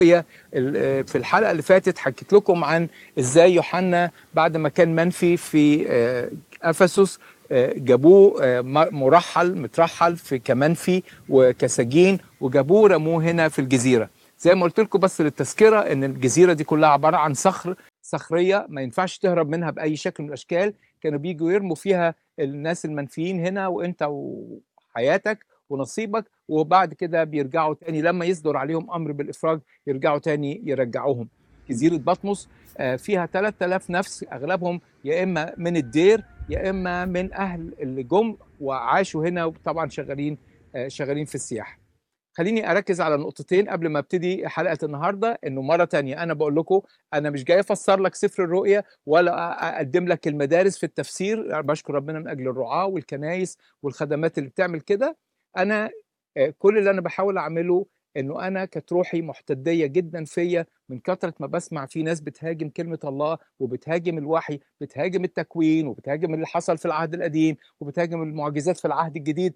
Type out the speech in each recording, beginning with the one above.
هي ال- في الحلقه اللي فاتت حكيت لكم عن ازاي يوحنا بعد ما كان منفي في آه، افسس آه، جابوه آه، م- مرحل مترحل في كمنفي وكسجين وجابوه رموه هنا في الجزيره زي ما قلت لكم بس للتذكره ان الجزيره دي كلها عباره عن صخر صخريه ما ينفعش تهرب منها باي شكل من الاشكال كانوا بيجوا يرموا فيها الناس المنفيين هنا وانت وحياتك ونصيبك وبعد كده بيرجعوا تاني لما يصدر عليهم امر بالافراج يرجعوا تاني يرجعوهم جزيره بطمس آه، فيها 3000 نفس اغلبهم يا اما من الدير يا اما من اهل اللي جم وعاشوا هنا وطبعا شغالين آه، شغالين في السياحه خليني اركز على نقطتين قبل ما ابتدي حلقه النهارده انه مره تانية انا بقول لكم انا مش جاي افسر لك سفر الرؤيا ولا أ- اقدم لك المدارس في التفسير أنا بشكر ربنا من اجل الرعاه والكنايس والخدمات اللي بتعمل كده انا آه، كل اللي انا بحاول اعمله انه انا كانت روحي محتديه جدا فيا من كثره ما بسمع في ناس بتهاجم كلمه الله وبتهاجم الوحي بتهاجم التكوين وبتهاجم اللي حصل في العهد القديم وبتهاجم المعجزات في العهد الجديد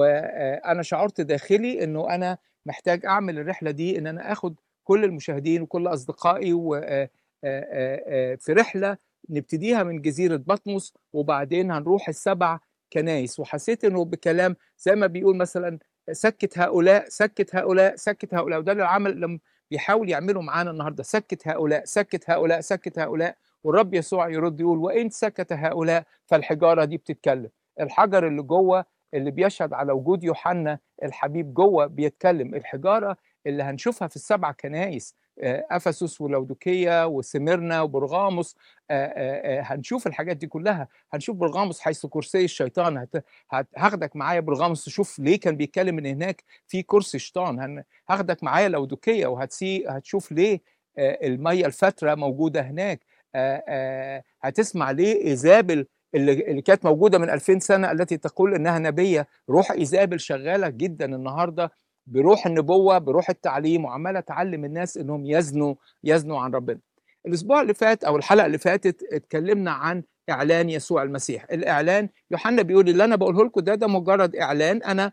وانا شعرت داخلي انه انا محتاج اعمل الرحله دي ان انا اخد كل المشاهدين وكل اصدقائي و آه، آه، آه، في رحله نبتديها من جزيره بطمس وبعدين هنروح السبع كنايس وحسيت انه بكلام زي ما بيقول مثلا سكت هؤلاء سكت هؤلاء سكت هؤلاء وده اللي العمل لما بيحاول يعمله معانا النهارده سكت هؤلاء سكت هؤلاء سكت هؤلاء والرب يسوع يرد يقول وان سكت هؤلاء فالحجاره دي بتتكلم الحجر اللي جوه اللي بيشهد على وجود يوحنا الحبيب جوه بيتكلم الحجاره اللي هنشوفها في السبع كنايس آه، افسس ولودوكيه وسميرنا وبرغاموس آه، آه، آه، هنشوف الحاجات دي كلها هنشوف برغاموس حيث كرسي الشيطان هت- هت- هاخدك معايا برغاموس تشوف ليه كان بيتكلم من هناك في كرسي شيطان هن- هاخدك معايا لودوكيه وهتسي هتشوف ليه آه، الميه الفتره موجوده هناك آه، آه، هتسمع ليه ايزابل اللي اللي كانت موجوده من 2000 سنه التي تقول انها نبيه روح ايزابل شغاله جدا النهارده بروح النبوه بروح التعليم وعماله تعلم الناس انهم يزنوا يزنوا عن ربنا. الاسبوع اللي فات او الحلقه اللي فاتت اتكلمنا عن اعلان يسوع المسيح، الاعلان يوحنا بيقول اللي انا بقوله لكم ده ده مجرد اعلان انا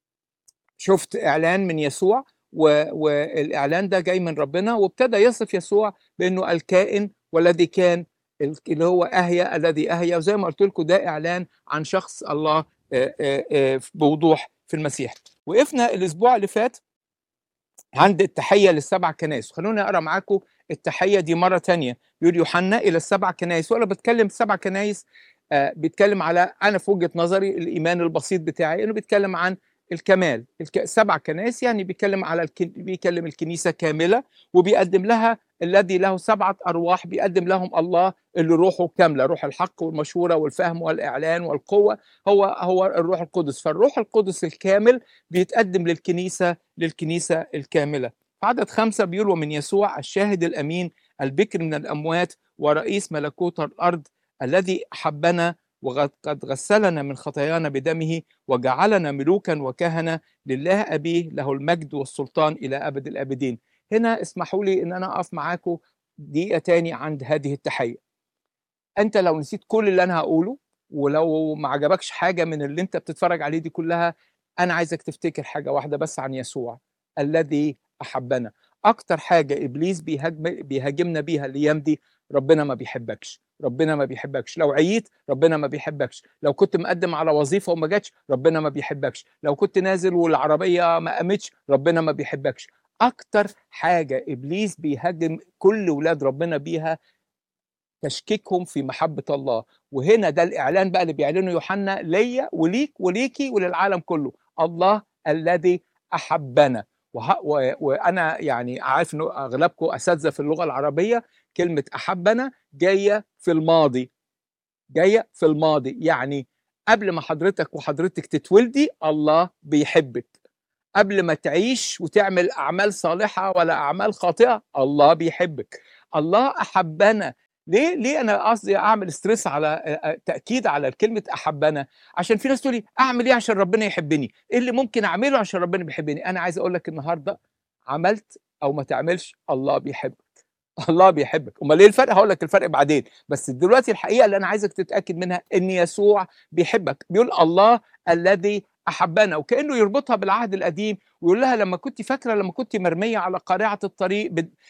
شفت اعلان من يسوع و... والاعلان ده جاي من ربنا وابتدى يصف يسوع بانه الكائن والذي كان ال- اللي هو اهيا الذي اهيا وزي ما قلت لكم ده اعلان عن شخص الله آه، آه، آه، بوضوح في المسيح وقفنا الاسبوع اللي فات عند التحيه للسبع كنائس خلوني اقرا معاكم التحيه دي مره تانية يقول يوحنا الى السبع كنائس وانا بتكلم سبع كنائس آه، بيتكلم على انا في وجهه نظري الايمان البسيط بتاعي انه بيتكلم عن الكمال الك... سبع كنائس يعني بيتكلم على الك... بيكلم الكنيسه كامله وبيقدم لها الذي له سبعه ارواح بيقدم لهم الله اللي روحه كامله روح الحق والمشوره والفهم والاعلان والقوه هو هو الروح القدس فالروح القدس الكامل بيتقدم للكنيسه للكنيسه الكامله في عدد خمسه بيقول ومن يسوع الشاهد الامين البكر من الاموات ورئيس ملكوت الارض الذي احبنا وقد غسلنا من خطايانا بدمه وجعلنا ملوكا وكهنه لله ابيه له المجد والسلطان الى ابد الابدين. هنا اسمحوا لي ان انا اقف معاكم دقيقه تاني عند هذه التحيه. انت لو نسيت كل اللي انا هقوله ولو ما عجبكش حاجه من اللي انت بتتفرج عليه دي كلها انا عايزك تفتكر حاجه واحده بس عن يسوع الذي احبنا. اكتر حاجه ابليس بيهاجم بيهاجمنا بيها الايام دي ربنا ما بيحبكش ربنا ما بيحبكش لو عييت ربنا ما بيحبكش لو كنت مقدم على وظيفه وما جاتش ربنا ما بيحبكش لو كنت نازل والعربيه ما قامتش ربنا ما بيحبكش اكتر حاجه ابليس بيهاجم كل ولاد ربنا بيها تشكيكهم في محبه الله وهنا ده الاعلان بقى اللي بيعلنه يوحنا ليا وليك وليكي وللعالم كله الله الذي احبنا وه... و... وانا يعني عارف انه اغلبكم اساتذه في اللغه العربيه كلمه احبنا جايه في الماضي جايه في الماضي يعني قبل ما حضرتك وحضرتك تتولدي الله بيحبك قبل ما تعيش وتعمل اعمال صالحه ولا اعمال خاطئه الله بيحبك الله احبنا ليه ليه انا قصدي اعمل ستريس على آه، آه، تاكيد على كلمه احبنا عشان في ناس تقول لي اعمل ايه عشان ربنا يحبني ايه اللي ممكن اعمله عشان ربنا بيحبني انا عايز اقول لك النهارده عملت او ما تعملش الله بيحبك الله بيحبك امال ايه الفرق هقول لك الفرق بعدين بس دلوقتي الحقيقه اللي انا عايزك تتاكد منها ان يسوع بيحبك بيقول الله الذي احبنا وكانه يربطها بالعهد القديم ويقول لها لما كنت فاكره لما كنت مرميه على قارعه الطريق بت-